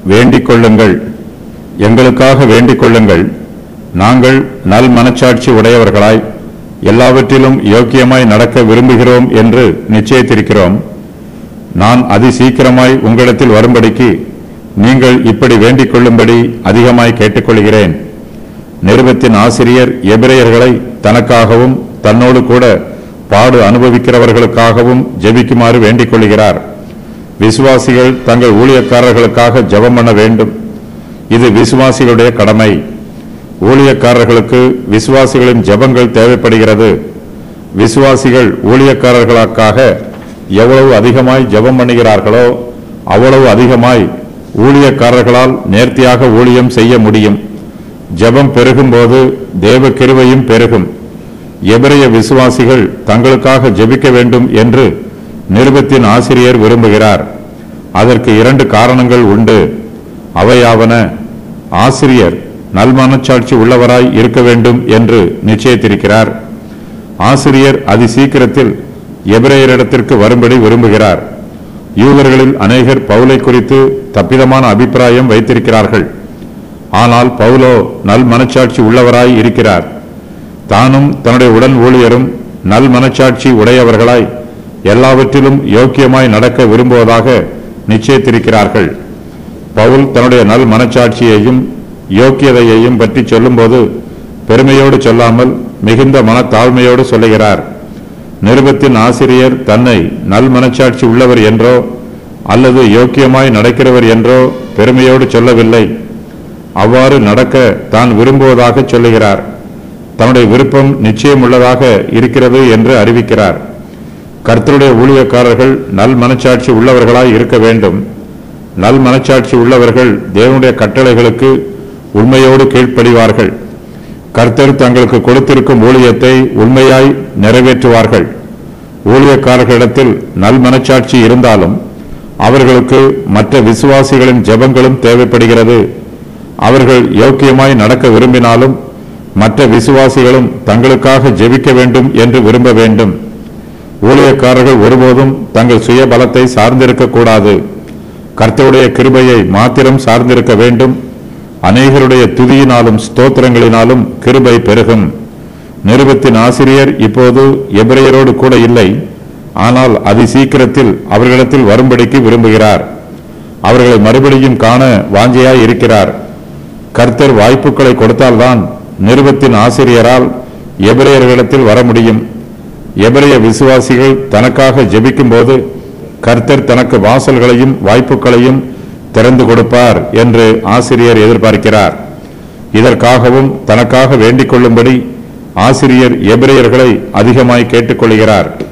வேண்டிக் கொள்ளுங்கள் எங்களுக்காக வேண்டிக் கொள்ளுங்கள் நாங்கள் நல் மனச்சாட்சி உடையவர்களாய் எல்லாவற்றிலும் யோக்கியமாய் நடக்க விரும்புகிறோம் என்று நிச்சயித்திருக்கிறோம் நான் அதி சீக்கிரமாய் உங்களிடத்தில் வரும்படிக்கு நீங்கள் இப்படி வேண்டிக் கொள்ளும்படி அதிகமாய் கேட்டுக்கொள்கிறேன் நிருபத்தின் ஆசிரியர் எபிரேயர்களை தனக்காகவும் தன்னோடு கூட பாடு அனுபவிக்கிறவர்களுக்காகவும் ஜெபிக்குமாறு வேண்டிக் கொள்கிறார் விசுவாசிகள் தங்கள் ஊழியக்காரர்களுக்காக ஜெபம் பண்ண வேண்டும் இது விசுவாசிகளுடைய கடமை ஊழியக்காரர்களுக்கு விசுவாசிகளின் ஜெபங்கள் தேவைப்படுகிறது விசுவாசிகள் ஊழியக்காரர்களுக்காக எவ்வளவு அதிகமாய் ஜெபம் பண்ணுகிறார்களோ அவ்வளவு அதிகமாய் ஊழியக்காரர்களால் நேர்த்தியாக ஊழியம் செய்ய முடியும் ஜெபம் பெருகும்போது தேவ கிருபையும் பெருகும் எபிரைய விசுவாசிகள் தங்களுக்காக ஜெபிக்க வேண்டும் என்று நிருபத்தின் ஆசிரியர் விரும்புகிறார் அதற்கு இரண்டு காரணங்கள் உண்டு அவையாவன ஆசிரியர் நல்மனச்சாட்சி உள்ளவராய் இருக்க வேண்டும் என்று நிச்சயித்திருக்கிறார் ஆசிரியர் அதி சீக்கிரத்தில் எபிரேயரிடத்திற்கு வரும்படி விரும்புகிறார் யூதர்களில் அநேகர் பவுலை குறித்து தப்பிதமான அபிப்பிராயம் வைத்திருக்கிறார்கள் ஆனால் பவுலோ நல் மனச்சாட்சி உள்ளவராய் இருக்கிறார் தானும் தன்னுடைய உடன் ஊழியரும் நல் மனச்சாட்சி உடையவர்களாய் எல்லாவற்றிலும் யோக்கியமாய் நடக்க விரும்புவதாக நிச்சயித்திருக்கிறார்கள் பவுல் தன்னுடைய நல் மனச்சாட்சியையும் யோக்கியதையையும் பற்றி சொல்லும்போது பெருமையோடு சொல்லாமல் மிகுந்த மனத்தாழ்மையோடு சொல்லுகிறார் நிருபத்தின் ஆசிரியர் தன்னை நல் மனச்சாட்சி உள்ளவர் என்றோ அல்லது யோக்கியமாய் நடக்கிறவர் என்றோ பெருமையோடு சொல்லவில்லை அவ்வாறு நடக்க தான் விரும்புவதாக சொல்லுகிறார் தன்னுடைய விருப்பம் நிச்சயமுள்ளதாக இருக்கிறது என்று அறிவிக்கிறார் கர்த்தருடைய ஊழியக்காரர்கள் நல் மனச்சாட்சி உள்ளவர்களாய் இருக்க வேண்டும் நல் மனச்சாட்சி உள்ளவர்கள் தேவனுடைய கட்டளைகளுக்கு உண்மையோடு கீழ்ப்படிவார்கள் கர்த்தர் தங்களுக்கு கொடுத்திருக்கும் ஊழியத்தை உண்மையாய் நிறைவேற்றுவார்கள் ஊழியக்காரர்களிடத்தில் நல் மனச்சாட்சி இருந்தாலும் அவர்களுக்கு மற்ற விசுவாசிகளின் ஜெபங்களும் தேவைப்படுகிறது அவர்கள் யோக்கியமாய் நடக்க விரும்பினாலும் மற்ற விசுவாசிகளும் தங்களுக்காக ஜெபிக்க வேண்டும் என்று விரும்ப வேண்டும் ஊழியக்காரர்கள் ஒருபோதும் தங்கள் சுய பலத்தை சார்ந்திருக்க கூடாது கர்த்தருடைய கிருபையை மாத்திரம் சார்ந்திருக்க வேண்டும் அநேகருடைய துதியினாலும் ஸ்தோத்திரங்களினாலும் கிருபை பெருகும் நிருபத்தின் ஆசிரியர் இப்போது எபிரேயரோடு கூட இல்லை ஆனால் அதி சீக்கிரத்தில் அவர்களிடத்தில் வரும்படிக்கு விரும்புகிறார் அவர்களை மறுபடியும் காண வாஞ்சையாய் இருக்கிறார் கர்த்தர் வாய்ப்புகளை கொடுத்தால்தான் நிருபத்தின் ஆசிரியரால் எபிரேயர்களிடத்தில் வர முடியும் எபிரேய விசுவாசிகள் தனக்காக ஜெபிக்கும்போது கர்த்தர் தனக்கு வாசல்களையும் வாய்ப்புகளையும் திறந்து கொடுப்பார் என்று ஆசிரியர் எதிர்பார்க்கிறார் இதற்காகவும் தனக்காக வேண்டிக் கொள்ளும்படி ஆசிரியர் எபிரேயர்களை அதிகமாய் கேட்டுக்கொள்கிறார்